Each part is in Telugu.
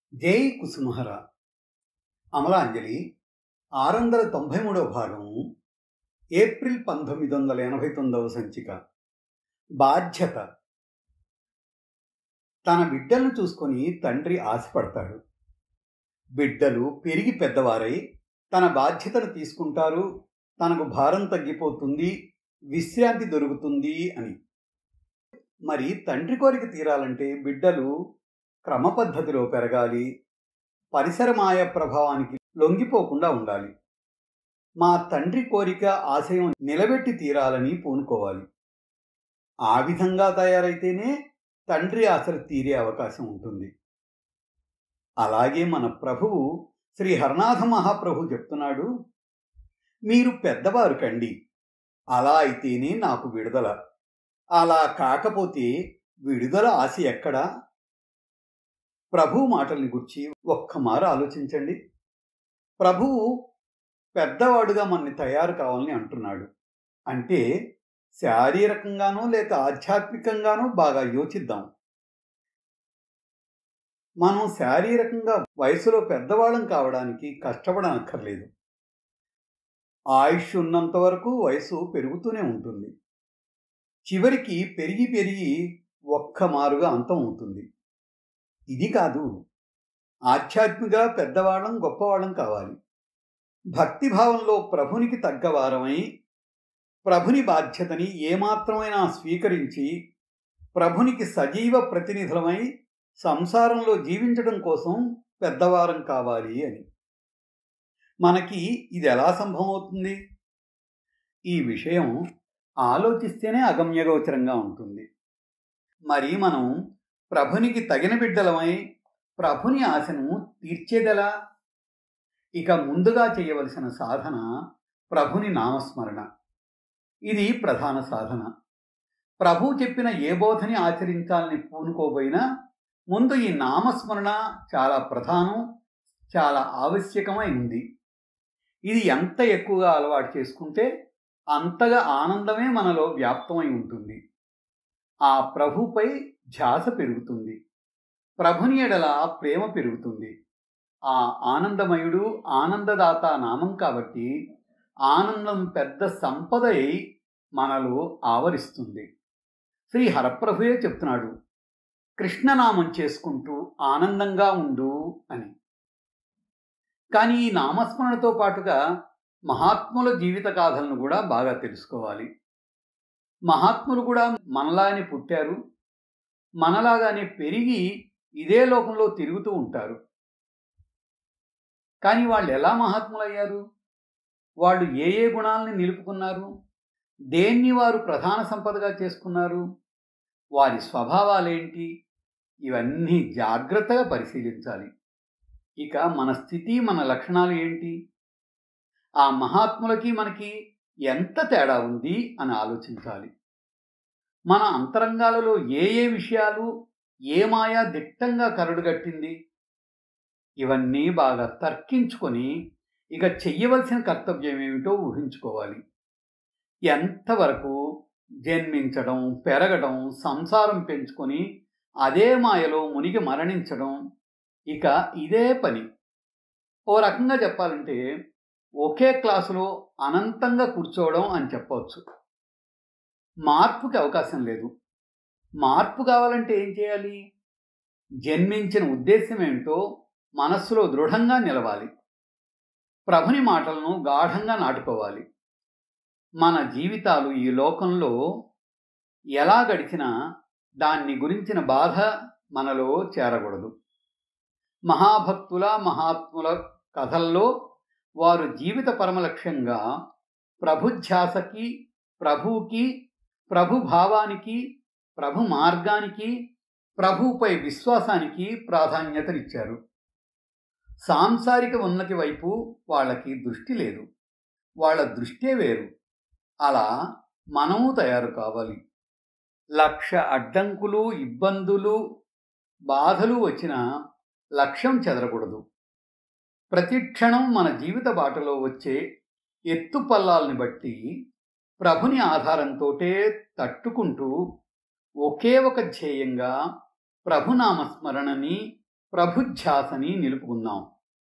జై కుసుమహర అమలాంజలి ఆరు వందల తొంభై మూడవ భాగము ఏప్రిల్ పంతొమ్మిది వందల ఎనభై తొమ్మిదవ సంచిక బాధ్యత తన బిడ్డలను చూసుకొని తండ్రి ఆశపడతాడు బిడ్డలు పెరిగి పెద్దవారై తన బాధ్యతను తీసుకుంటారు తనకు భారం తగ్గిపోతుంది విశ్రాంతి దొరుకుతుంది అని మరి తండ్రి కోరిక తీరాలంటే బిడ్డలు క్రమపద్ధతిలో పెరగాలి పరిసరమాయ ప్రభావానికి లొంగిపోకుండా ఉండాలి మా తండ్రి కోరిక ఆశయం నిలబెట్టి తీరాలని పూనుకోవాలి ఆ విధంగా తయారైతేనే తండ్రి ఆశలు తీరే అవకాశం ఉంటుంది అలాగే మన ప్రభువు శ్రీ హరనాథ మహాప్రభు చెప్తున్నాడు మీరు పెద్దవారు కండి అలా అయితేనే నాకు విడుదల అలా కాకపోతే విడుదల ఆశ ఎక్కడా ప్రభు మాటల్ని గురించి ఒక్కమారు ఆలోచించండి ప్రభువు పెద్దవాడుగా మనని తయారు కావాలని అంటున్నాడు అంటే శారీరకంగానో లేక ఆధ్యాత్మికంగానో బాగా యోచిద్దాం మనం శారీరకంగా వయసులో పెద్దవాళ్ళం కావడానికి కష్టపడనక్కర్లేదు ఆయుష్ ఉన్నంత వరకు వయసు పెరుగుతూనే ఉంటుంది చివరికి పెరిగి పెరిగి ఒక్క మారుగా అంతం అవుతుంది ఇది కాదు ఆధ్యాత్మిక పెద్దవాళ్ళం గొప్పవాళ్ళం కావాలి భక్తిభావంలో ప్రభునికి తగ్గవారమై ప్రభుని బాధ్యతని ఏమాత్రమైనా స్వీకరించి ప్రభునికి సజీవ ప్రతినిధులమై సంసారంలో జీవించడం కోసం పెద్దవారం కావాలి అని మనకి ఇది ఎలా సంభవం అవుతుంది ఈ విషయం ఆలోచిస్తేనే అగమ్యగోచరంగా ఉంటుంది మరి మనం ప్రభునికి తగిన బిడ్డలమై ప్రభుని ఆశను తీర్చేదెలా ఇక ముందుగా చేయవలసిన సాధన ప్రభుని నామస్మరణ ఇది ప్రధాన సాధన ప్రభు చెప్పిన ఏ బోధని ఆచరించాలని పూనుకోబోయినా ముందు ఈ నామస్మరణ చాలా ప్రధానం చాలా ఆవశ్యకమై ఉంది ఇది ఎంత ఎక్కువగా అలవాటు చేసుకుంటే అంతగా ఆనందమే మనలో వ్యాప్తమై ఉంటుంది ఆ ప్రభుపై ధ్యాస పెరుగుతుంది ప్రభుని ఎడల ప్రేమ పెరుగుతుంది ఆ ఆనందమయుడు ఆనందదాత నామం కాబట్టి ఆనందం పెద్ద సంపదై మనలో ఆవరిస్తుంది శ్రీ హరప్రభుయే చెప్తున్నాడు కృష్ణనామం చేసుకుంటూ ఆనందంగా ఉండు అని కానీ ఈ నామస్మరణతో పాటుగా మహాత్ముల జీవిత గాథలను కూడా బాగా తెలుసుకోవాలి మహాత్ములు కూడా మనలానే పుట్టారు మనలాగానే పెరిగి ఇదే లోకంలో తిరుగుతూ ఉంటారు కానీ వాళ్ళు ఎలా మహాత్ములయ్యారు వాళ్ళు ఏ ఏ గుణాలని నిలుపుకున్నారు దేన్ని వారు ప్రధాన సంపదగా చేసుకున్నారు వారి స్వభావాలేంటి ఇవన్నీ జాగ్రత్తగా పరిశీలించాలి ఇక మన స్థితి మన లక్షణాలు ఏంటి ఆ మహాత్ములకి మనకి ఎంత తేడా ఉంది అని ఆలోచించాలి మన అంతరంగాలలో ఏ ఏ విషయాలు ఏ మాయా దిట్టంగా కరడుగట్టింది ఇవన్నీ బాగా తర్కించుకొని ఇక చెయ్యవలసిన కర్తవ్యం ఏమిటో ఊహించుకోవాలి ఎంతవరకు జన్మించడం పెరగడం సంసారం పెంచుకొని అదే మాయలో మునిగి మరణించడం ఇక ఇదే పని ఓ రకంగా చెప్పాలంటే ఒకే క్లాసులో అనంతంగా కూర్చోవడం అని చెప్పవచ్చు మార్పుకి అవకాశం లేదు మార్పు కావాలంటే ఏం చేయాలి జన్మించిన ఉద్దేశం ఏమిటో మనస్సులో దృఢంగా నిలవాలి ప్రభుని మాటలను గాఢంగా నాటుకోవాలి మన జీవితాలు ఈ లోకంలో ఎలా గడిచినా దాన్ని గురించిన బాధ మనలో చేరకూడదు మహాభక్తుల మహాత్ముల కథల్లో వారు జీవిత పరమలక్ష్యంగా ప్రభుధ్యాసకి ప్రభువుకి ప్రభు భావానికి ప్రభు మార్గానికి ప్రభువుపై విశ్వాసానికి ప్రాధాన్యతనిచ్చారు సాంసారిక ఉన్నతి వైపు వాళ్ళకి దృష్టి లేదు వాళ్ళ దృష్టే వేరు అలా మనము తయారు కావాలి లక్ష అడ్డంకులు ఇబ్బందులు బాధలు వచ్చిన లక్ష్యం చెదరకూడదు ప్రతి క్షణం మన జీవిత బాటలో వచ్చే ఎత్తుపల్లాల్ని బట్టి ప్రభుని ఆధారంతోటే తట్టుకుంటూ ఒకే ఒక ధ్యేయంగా ప్రభునామస్మరణని ప్రభుధ్యాసని నిలుపుకుందాం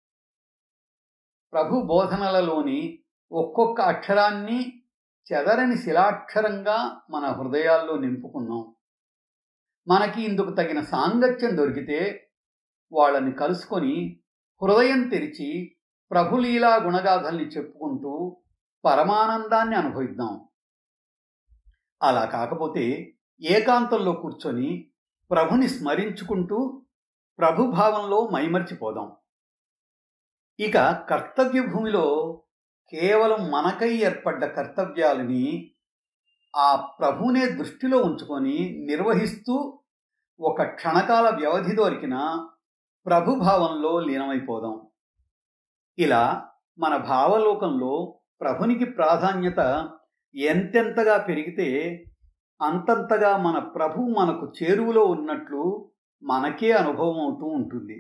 ప్రభు బోధనలలోని ఒక్కొక్క అక్షరాన్ని చెదరని శిలాక్షరంగా మన హృదయాల్లో నింపుకుందాం మనకి ఇందుకు తగిన సాంగత్యం దొరికితే వాళ్ళని కలుసుకొని హృదయం తెరిచి ప్రభులీలా గుణగాథల్ని చెప్పుకుంటూ పరమానందాన్ని అనుభవిద్దాం అలా కాకపోతే ఏకాంతంలో కూర్చొని ప్రభుని స్మరించుకుంటూ ప్రభుభావంలో మైమర్చిపోదాం ఇక కర్తవ్య భూమిలో కేవలం మనకై ఏర్పడ్డ కర్తవ్యాలని ఆ ప్రభునే దృష్టిలో ఉంచుకొని నిర్వహిస్తూ ఒక క్షణకాల వ్యవధి దొరికిన ప్రభుభావంలో లీనమైపోదాం ఇలా మన భావలోకంలో ప్రభునికి ప్రాధాన్యత ఎంతెంతగా పెరిగితే అంతంతగా మన ప్రభు మనకు చేరువలో ఉన్నట్లు మనకే అనుభవం అవుతూ ఉంటుంది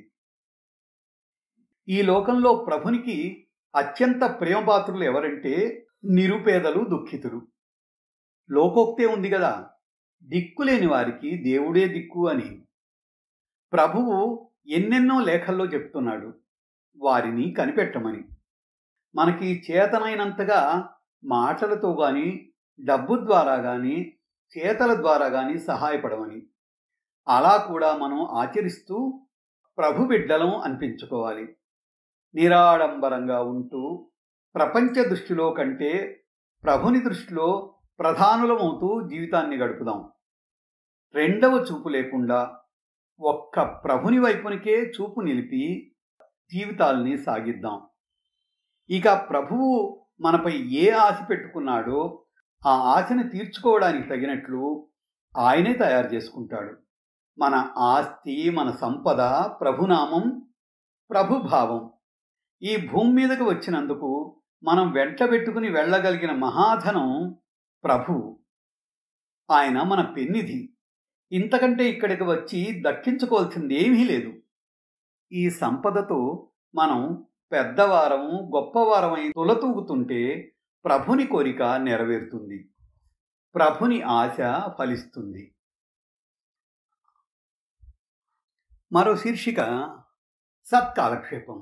ఈ లోకంలో ప్రభునికి అత్యంత ప్రేమపాత్రులు ఎవరంటే నిరుపేదలు దుఃఖితులు లోకోక్తే ఉంది కదా దిక్కులేని వారికి దేవుడే దిక్కు అని ప్రభువు ఎన్నెన్నో లేఖల్లో చెప్తున్నాడు వారిని కనిపెట్టమని మనకి చేతనైనంతగా మాటలతో కానీ డబ్బు ద్వారా కానీ చేతల ద్వారా కానీ సహాయపడమని అలా కూడా మనం ఆచరిస్తూ ప్రభు బిడ్డలం అనిపించుకోవాలి నిరాడంబరంగా ఉంటూ ప్రపంచ దృష్టిలో కంటే ప్రభుని దృష్టిలో ప్రధానులమవుతూ జీవితాన్ని గడుపుదాం రెండవ చూపు లేకుండా ఒక్క ప్రభుని వైపునికే చూపు నిలిపి జీవితాల్ని సాగిద్దాం ఇక ప్రభువు మనపై ఏ ఆశ పెట్టుకున్నాడో ఆ ఆశను తీర్చుకోవడానికి తగినట్లు ఆయనే తయారు చేసుకుంటాడు మన ఆస్తి మన సంపద ప్రభునామం ప్రభుభావం ఈ భూమి మీదకు వచ్చినందుకు మనం వెంటబెట్టుకుని వెళ్ళగలిగిన మహాధనం ప్రభువు ఆయన మన పెన్నిధి ఇంతకంటే ఇక్కడికి వచ్చి దక్కించుకోవాల్సింది ఏమీ లేదు ఈ సంపదతో మనం పెద్దవారం గొప్పవారమై తులతూగుతుంటే ప్రభుని కోరిక నెరవేరుతుంది ప్రభుని ఆశ ఫలిస్తుంది మరో శీర్షిక సత్కాలక్షేపం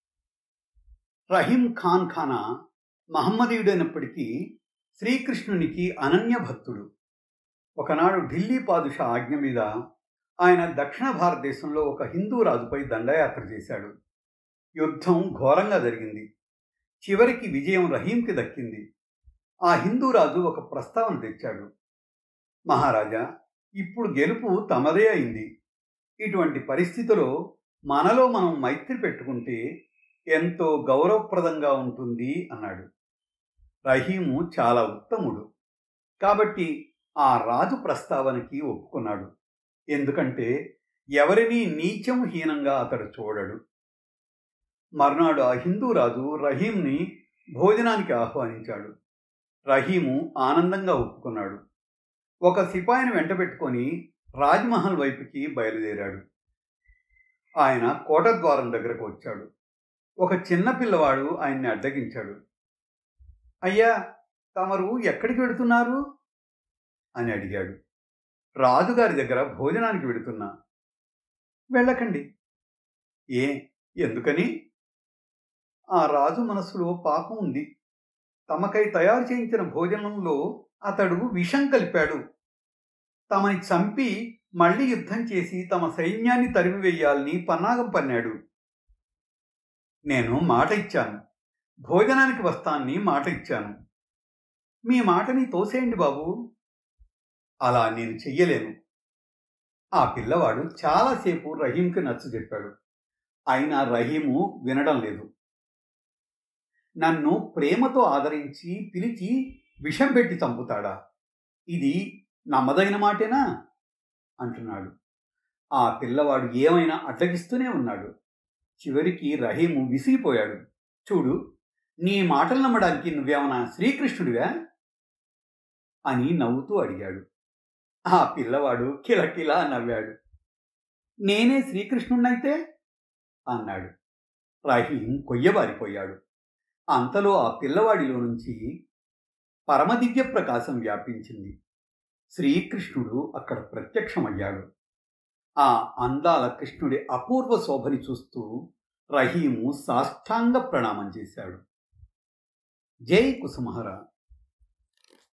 రహీం ఖాన్ ఖానా మహమ్మదీయుడైనప్పటికీ శ్రీకృష్ణునికి అనన్య భక్తుడు ఒకనాడు ఢిల్లీ పాదుషా ఆజ్ఞ మీద ఆయన దక్షిణ భారతదేశంలో ఒక హిందూ రాజుపై దండయాత్ర చేశాడు యుద్ధం ఘోరంగా జరిగింది చివరికి విజయం రహీంకి దక్కింది ఆ హిందూ రాజు ఒక ప్రస్తావన తెచ్చాడు మహారాజా ఇప్పుడు గెలుపు తమదే అయింది ఇటువంటి పరిస్థితిలో మనలో మనం మైత్రి పెట్టుకుంటే ఎంతో గౌరవప్రదంగా ఉంటుంది అన్నాడు రహీము చాలా ఉత్తముడు కాబట్టి ఆ రాజు ప్రస్తావనకి ఒప్పుకున్నాడు ఎందుకంటే ఎవరినీ నీచం హీనంగా అతడు చూడడు మర్నాడు ఆ హిందూ రాజు రహీంని భోజనానికి ఆహ్వానించాడు రహీము ఆనందంగా ఒప్పుకున్నాడు ఒక సిపాయిని వెంటబెట్టుకొని రాజ్మహల్ వైపుకి బయలుదేరాడు ఆయన కోటద్వారం దగ్గరకు వచ్చాడు ఒక చిన్న పిల్లవాడు ఆయన్ని అడ్డగించాడు అయ్యా తమరు ఎక్కడికి వెడుతున్నారు అని అడిగాడు రాజుగారి దగ్గర భోజనానికి వెడుతున్నా వెళ్ళకండి ఏ ఎందుకని ఆ రాజు మనసులో పాపం ఉంది తమకై తయారు చేయించిన భోజనంలో అతడు విషం కలిపాడు తమని చంపి మళ్ళీ యుద్ధం చేసి తమ సైన్యాన్ని తరిమివేయాలని పన్నాగం పన్నాడు నేను మాట ఇచ్చాను భోజనానికి వస్తాన్ని మాట ఇచ్చాను మీ మాటని తోసేయండి బాబు అలా నేను చెయ్యలేను ఆ పిల్లవాడు చాలాసేపు రహీంకి నచ్చ చెప్పాడు అయినా రహీము వినడం లేదు నన్ను ప్రేమతో ఆదరించి పిలిచి విషం పెట్టి చంపుతాడా ఇది నమ్మదగిన మాటేనా అంటున్నాడు ఆ పిల్లవాడు ఏమైనా అడ్డగిస్తూనే ఉన్నాడు చివరికి రహీము విసిగిపోయాడు చూడు నీ మాటలు నమ్మడానికి నువ్వేమన్నా శ్రీకృష్ణుడివా అని నవ్వుతూ అడిగాడు ఆ పిల్లవాడు కిలకిలా నవ్వాడు నేనే శ్రీకృష్ణుణ్ణైతే అన్నాడు రహీం కొయ్యబారిపోయాడు అంతలో ఆ పిల్లవాడిలో నుంచి పరమదివ్య ప్రకాశం వ్యాపించింది శ్రీకృష్ణుడు అక్కడ ప్రత్యక్షమయ్యాడు ఆ అందాల కృష్ణుడి అపూర్వ శోభని చూస్తూ రహీము సాష్టాంగ ప్రణామం చేశాడు జై కుసుమహర